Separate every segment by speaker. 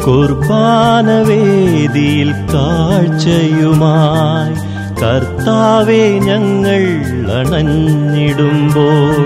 Speaker 1: കുർബാനവേദിയിൽ കാഴ്ചയുമായി കർത്താവെ ഞങ്ങൾ അണഞ്ഞിടുമ്പോൾ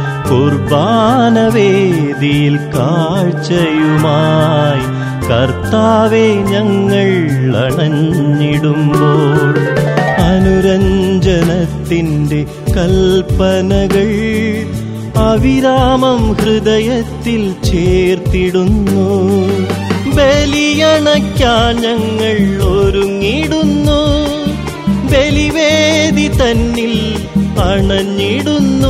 Speaker 1: കുർബാനവേദിയിൽ കാഴ്ചയുമായി കർത്താവെ ഞങ്ങൾ അണഞ്ഞിടുമ്പോൾ അനുരഞ്ജനത്തിൻ്റെ കൽപ്പനകൾ അവിരാമം ഹൃദയത്തിൽ ചേർത്തിടുന്നു ബലിയണയ്ക്കാൻ ഞങ്ങൾ ഒരുങ്ങിടുന്നു ബലിവേദി തന്നിൽ അണഞ്ഞിടുന്നു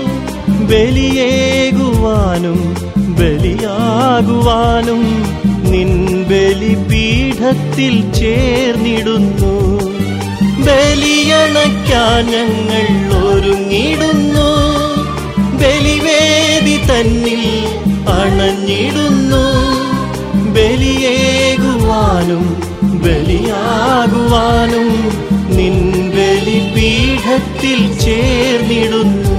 Speaker 1: ബലിയേകുവാനും ബലിയാകുവാനും നിൻ ബലിപീഠത്തിൽ ചേർന്നിടുന്നു ബലിയണയ്ക്കാൻ ഞങ്ങൾ ഒരുങ്ങിടുന്നു ബലിവേദി തന്നിൽ അണഞ്ഞിടുന്നു ബലിയേകുവാനും ബലിയാകുവാനും നിൻ ബലിപീഠത്തിൽ ചേർന്നിടുന്നു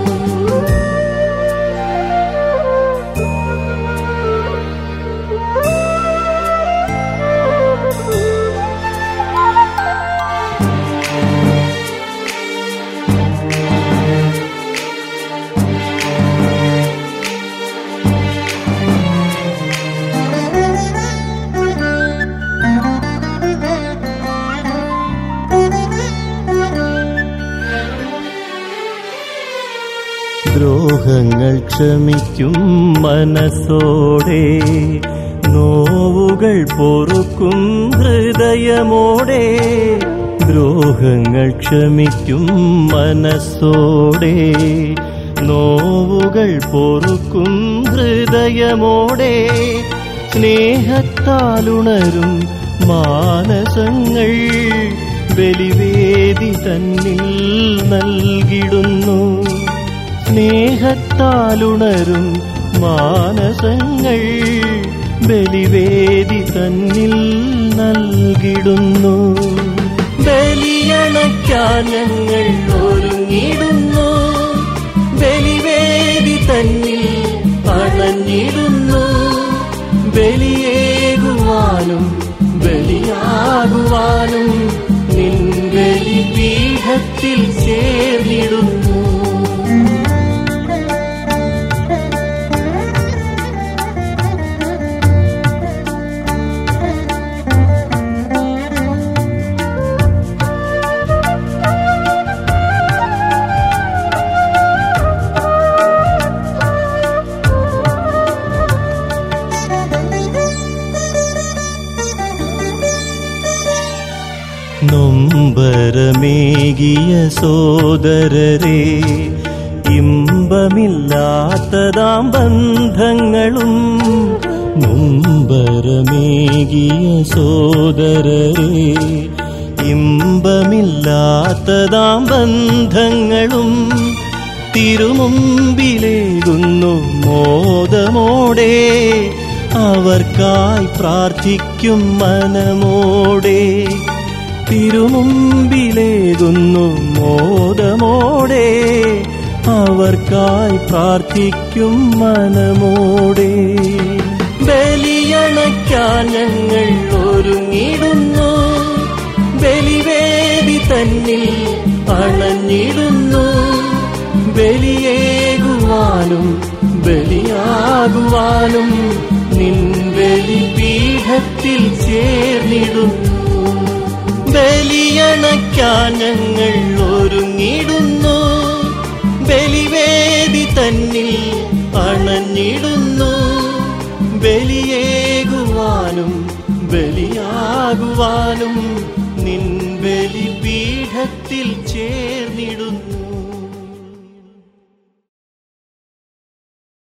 Speaker 1: ദ്രോഹങ്ങൾ ക്ഷമിക്കും മനസ്സോടെ നോവുകൾ പൊറുക്കും ഹൃദയമോടെ ദ്രോഹങ്ങൾ ക്ഷമിക്കും മനസ്സോടെ നോവുകൾ പൊറുക്കും ഹൃദയമോടെ സ്നേഹത്താലുണരും മാനസങ്ങൾ ബലിവേദി തന്നിൽ നൽകിടുന്നു സ്നേഹത്താലുണരും മാനസങ്ങൾ ബലിവേദി തന്നിൽ നൽകിടുന്നു ബലിയണയ്ക്കാൻ ഞങ്ങൾ ഒരുങ്ങിടുന്നു ബലിവേദി തന്നിൽ അണഞ്ഞിടുന്നു ബലിയേകുവാനും ബലിയാകുവാനും നിൻ ബലിപീഠത്തിൽ ചേർന്നിടുന്നു നൊമ്പരമേകിയ സോദരരെ ഇമ്പമില്ലാത്തതാം ബന്ധങ്ങളും നൊമ്പരമേകിയ സോദരരെ ഇമ്പമില്ലാത്തതാം ബന്ധങ്ങളും തിരുമുമ്പിലേകുന്നു മോദമോടെ അവർക്കായി പ്രാർത്ഥിക്കും മനമോടെ തിരുമുമ്പിലേകുന്നു മോദമോടെ അവർക്കായി പ്രാർത്ഥിക്കും മനമോടെ ബലിയണയ്ക്കാൻ ഞങ്ങൾ ഒരുങ്ങിടുന്നു ബലിവേദി തന്നിൽ അണഞ്ഞിടുന്നു ബലിയേകുവാനും ബലിയാകുവാനും നിൻ ബലിപീഠത്തിൽ ചേർന്നിടുന്നു ബലിയണയ്ക്കാൻ ഞങ്ങൾ ഒരുങ്ങിടുന്നു ബലിവേദി തന്നിൽ അണഞ്ഞിടുന്നു ബലിയേകുവാനും ബലിയാകുവാനും നിൻ ബലിപീഠത്തിൽ ചേർന്നിടുന്നു